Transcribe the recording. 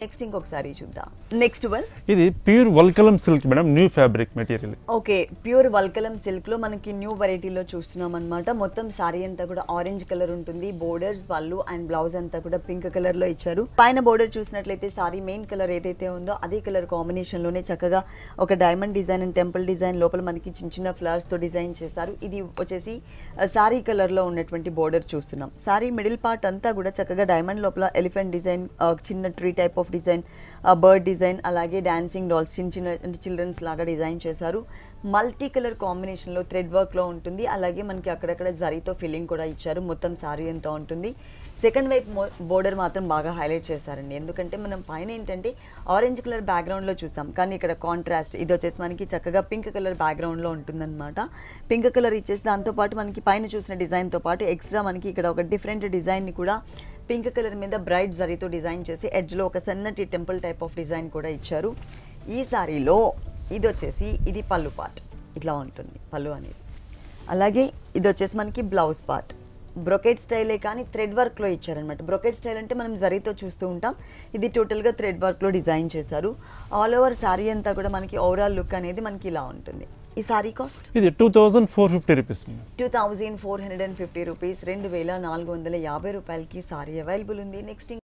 next ఇంకొక సారీ చూద్దాం next one ఇది ప్యూర్ వల్కలం silk madam new fabric material okay pure వల్కలం సిల్క్ లో మనకి న్యూ వెరైటీలో చూస్తున్నాం అనమాట మొత్తం సారీ అంతా కూడా ఆరెంజ్ కలర్ ఉంటుంది బోర్డర్స్ వాళ్ళు అండ్ బ్లౌజ్ అంతా కూడా పింక్ కలర్ లో ఇచ్చారు పైన బోర్డర్ చూసినట్లయితే సారీ మెయిన్ కలర్ ఏదైతే ఉందో అదే కలర్ కాంబినేషన్ లోనే చక్కగా ఒక diamond design and temple design లోపల మనకి చిన్న చిన్న ఫ్లవర్స్ తో డిజైన్ చేశారు ఇది వచ్చేసి సారీ కలర్ లో ఉన్నటువంటి బోర్డర్ చూస్తున్నాం సారీ మిడిల్ పార్ట్ అంతా కూడా చక్కగా డైమండ్ లోపల ఎలిఫెంట్ డిజైన్ చిన్న tree type of design bird design అలాగే డాన్సింగ్ డాల్స్ చిన్న చిన్న అంటే చిల్డ్రన్స్ లాగా డిజైన్ చేశారు మల్టీ కలర్ కాంబినేషన్లో థ్రెడ్ వర్క్లో ఉంటుంది అలాగే మనకి అక్కడక్కడ జరీతో ఫిల్లింగ్ కూడా ఇచ్చారు మొత్తం సారీ ఎంత ఉంటుంది సెకండ్ వైపు బోర్డర్ మాత్రం బాగా హైలైట్ చేశారండి ఎందుకంటే మనం పైన ఏంటంటే ఆరెంజ్ కలర్ బ్యాక్గ్రౌండ్లో చూసాం కానీ ఇక్కడ కాంట్రాస్ట్ ఇది వచ్చేసి మనకి చక్కగా పింక్ కలర్ బ్యాక్గ్రౌండ్లో ఉంటుందన్నమాట పింక్ కలర్ ఇచ్చేసి దాంతోపాటు మనకి పైన చూసిన డిజైన్తో పాటు ఎక్స్ట్రా మనకి ఇక్కడ ఒక డిఫరెంట్ డిజైన్ని కూడా పింక్ కలర్ మీద బ్రైట్ జరీతో డిజైన్ చేసి ఎడ్జ్లో ఒక సన్నటి టెంపుల్ టైప్ ఆఫ్ డిజైన్ కూడా ఇచ్చారు ఈ సారీలో ఇది వచ్చేసి ఇది పళ్ళు పార్ట్ ఇట్లా ఉంటుంది పళ్ళు అనేది అలాగే ఇది వచ్చేసి మనకి బ్లౌజ్ పార్ట్ బ్రొకెట్ స్టైలే కానీ థ్రెడ్ వర్క్లో ఇచ్చారనమాట బ్రొకెట్ స్టైల్ అంటే మనం జరీతో చూస్తూ ఉంటాం ఇది టోటల్గా థ్రెడ్ వర్క్లో డిజైన్ చేశారు ఆల్ ఓవర్ శారీ అంతా కూడా మనకి ఓవరాల్ లుక్ అనేది మనకి ఇలా ఉంటుంది ఈ సారీ కాస్ట్ ఇది two thousand four fifty rupees madam two thousand four hundred and fifty rupees రెండు వేల నాలుగు వందల యాభై రూపాయలకి సారీ అవైలబుల్ ఉంది నెక్స్ట్